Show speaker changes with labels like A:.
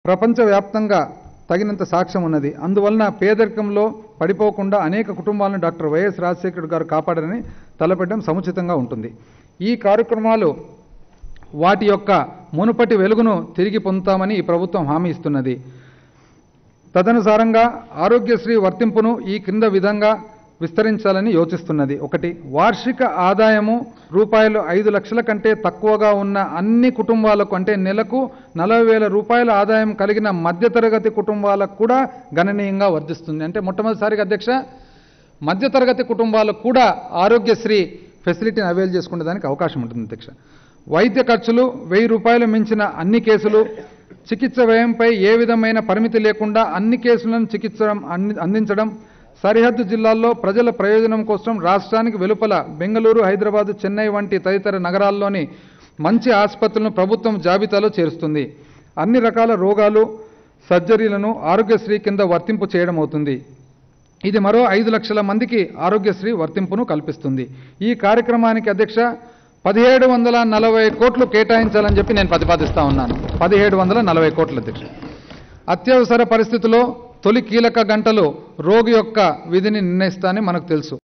A: ప్రపంచవ్యాప్తంగా తగినంత సాక్ష్యం ఉన్నది అందువలన పేదరికంలో పడిపోకుండా అనేక కుటుంబాలను డాక్టర్ వైఎస్ రాజశేఖర్ గారు కాపాడారని తలపెట్టడం సముచితంగా ఉంటుంది ఈ కార్యక్రమాలు వాటి యొక్క మునుపటి వెలుగును తిరిగి పొందుతామని ఈ ప్రభుత్వం హామీ ఇస్తున్నది తదనుసారంగా ఆరోగ్యశ్రీ వర్తింపును ఈ క్రింద విధంగా విస్తరించాలని యోచిస్తున్నది ఒకటి వార్షిక ఆదాయము రూపాయలు ఐదు లక్షల కంటే తక్కువగా ఉన్న అన్ని కుటుంబాలకు అంటే నెలకు నలభై వేల రూపాయల ఆదాయం కలిగిన మధ్యతరగతి కుటుంబాలకు కూడా గణనీయంగా వర్ధిస్తుంది అంటే మొట్టమొదటిసారిగా అధ్యక్ష మధ్యతరగతి కుటుంబాలకు కూడా ఆరోగ్యశ్రీ ఫెసిలిటీని అవైల్ చేసుకునే దానికి అవకాశం ఉంటుంది అధ్యక్ష వైద్య ఖర్చులు వెయ్యి రూపాయలు మించిన అన్ని కేసులు చికిత్స వ్యయంపై ఏ విధమైన పరిమితి లేకుండా అన్ని కేసులను చికిత్స అంది- అందించడం సరిహద్దు జిల్లాల్లో ప్రజల ప్రయోజనం కోసం రాష్ట్రానికి వెలుపల బెంగళూరు హైదరాబాదు చెన్నై వంటి తదితర నగరాల్లోని మంచి ఆసుపత్రులను ప్రభుత్వం జాబితాలో చేరుస్తుంది అన్ని రకాల రోగాలు సర్జరీలను ఆరోగ్యశ్రీ కింద వర్తింపు చేయడం అవుతుంది ఇది మరో ఐదు లక్షల మందికి ఆరోగ్యశ్రీ వర్తింపును కల్పిస్తుంది ఈ కార్యక్రమానికి అధ్యక్ష పదిహేడు వందల నలభై కోట్లు కేటాయించాలని చెప్పి నేను ప్రతిపాదిస్తా ఉన్నాను పదిహేడు వందల నలభై కోట్ల అధ్యక్ష అత్యవసర పరిస్థితిలో తొలి కీలక గంటలు రోగి యొక్క విధిని నిర్ణయిస్తానని మనకు తెలుసు